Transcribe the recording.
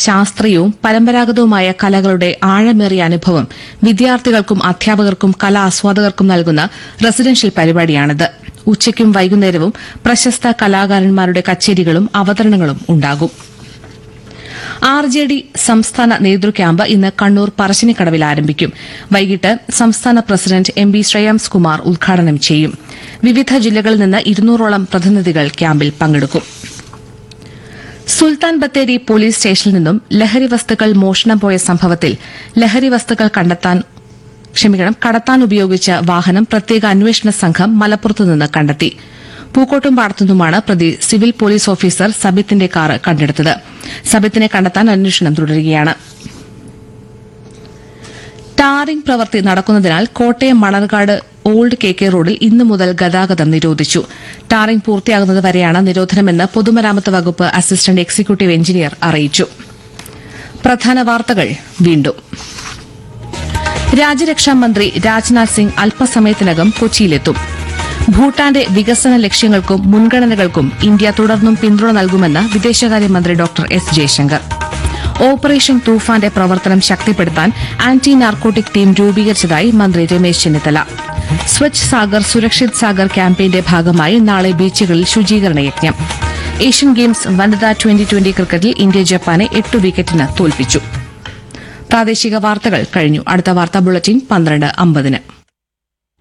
ശാസ്ത്രീയവും പരമ്പരാഗതവുമായ കലകളുടെ ആഴമേറിയ അനുഭവം വിദ്യാർത്ഥികൾക്കും അധ്യാപകർക്കും കലാ ആസ്വാദകർക്കും നൽകുന്ന റെസിഡൻഷ്യൽ പരിപാടിയാണിത് ഉച്ചയ്ക്കും വൈകുന്നേരവും പ്രശസ്ത കലാകാരന്മാരുടെ കച്ചേരികളും അവതരണങ്ങളും ഉണ്ടാകും ആർ ജെ ഡി സംസ്ഥാന നേതൃ ക്യാമ്പ് ഇന്ന് കണ്ണൂർ പറശ്ശിനിക്കടവിൽ ആരംഭിക്കും വൈകിട്ട് സംസ്ഥാന president M B Shreyams Kumar ഉദ്ഘാടനം ചെയ്യും വിവിധ ജില്ലകളിൽ നിന്ന് ഇരുന്നൂറോളം പ്രതിനിധികൾ ക്യാമ്പിൽ പങ്കെടുക്കും സുൽത്താൻ ബത്തേരി പോലീസ് സ്റ്റേഷനിൽ നിന്നും ലഹരി വസ്തുക്കൾ മോഷണം പോയ സംഭവത്തിൽ ലഹരി വസ്തുക്കൾ കണ്ടെത്താൻ ക്ഷമിക്കണം കടത്താൻ ഉപയോഗിച്ച വാഹനം പ്രത്യേക അന്വേഷണ സംഘം മലപ്പുറത്തു നിന്ന് കണ്ടെത്തി പൂക്കോട്ടും പാടത്തുനിന്നുമാണ് പ്രതി സിവിൽ പോലീസ് ഓഫീസർ സബിത്തിന്റെ കാർ കണ്ടെടുത്തത് സബിത്തിനെ കണ്ടെത്താൻ അന്വേഷണം തുടരുകയാണ് ടാറിംഗ് പ്രവൃത്തി നടക്കുന്നതിനാൽ Kottayam Manarcad old K K റോഡിൽ ഇന്നു മുതൽ ഗതാഗതം നിരോധിച്ചു ടാറിംഗ് പൂർത്തിയാകുന്നത് വരെയാണ് നിരോധനമെന്ന് പൊതുമരാമത്ത് വകുപ്പ് അസിസ്റ്റന്റ് എക്സിക്യൂട്ടീവ് എഞ്ചിനീയർ അറിയിച്ചു പ്രധാന വാർത്തകൾ വീണ്ടും രാജ്യരക്ഷാ മന്ത്രി രാജ്നാഥ് സിംഗ് അല്പസമയത്തിനകം കൊച്ചിയിലെത്തും ഭൂട്ടാന്റെ വികസന ലക്ഷ്യങ്ങൾക്കും മുൻഗണനകൾക്കും ഇന്ത്യ തുടർന്നും പിന്തുണ നൽകുമെന്ന് വിദേശകാര്യമന്ത്രി ഡോക്ടർ എസ് ജയശങ്കർ ഓപ്പറേഷൻ തൂഫാന്റെ പ്രവർത്തനം ശക്തിപ്പെടുത്താൻ ആന്റി നാർക്കോട്ടിക് ടീം രൂപീകരിച്ചതായി മന്ത്രി രമേശ് ചെന്നിത്തല സ്വച്ഛ് സാഗർ സുരക്ഷിത് സാഗർ ക്യാമ്പയിന്റെ ഭാഗമായി നാളെ ബീച്ചുകളിൽ ശുചീകരണ യജ്ഞം ഏഷ്യൻ ഗെയിംസ് വനിതാ ട്വന്റി ട്വന്റി ക്രിക്കറ്റിൽ ഇന്ത്യ ജപ്പാനെ എട്ട് വിക്കറ്റിന് തോൽപ്പിച്ചു പ്രാദേശിക വാർത്തകൾ കഴിഞ്ഞു അടുത്ത വാർത്താ ബുള്ളറ്റിൻ പന്ത്രണ്ട് അമ്പതിന്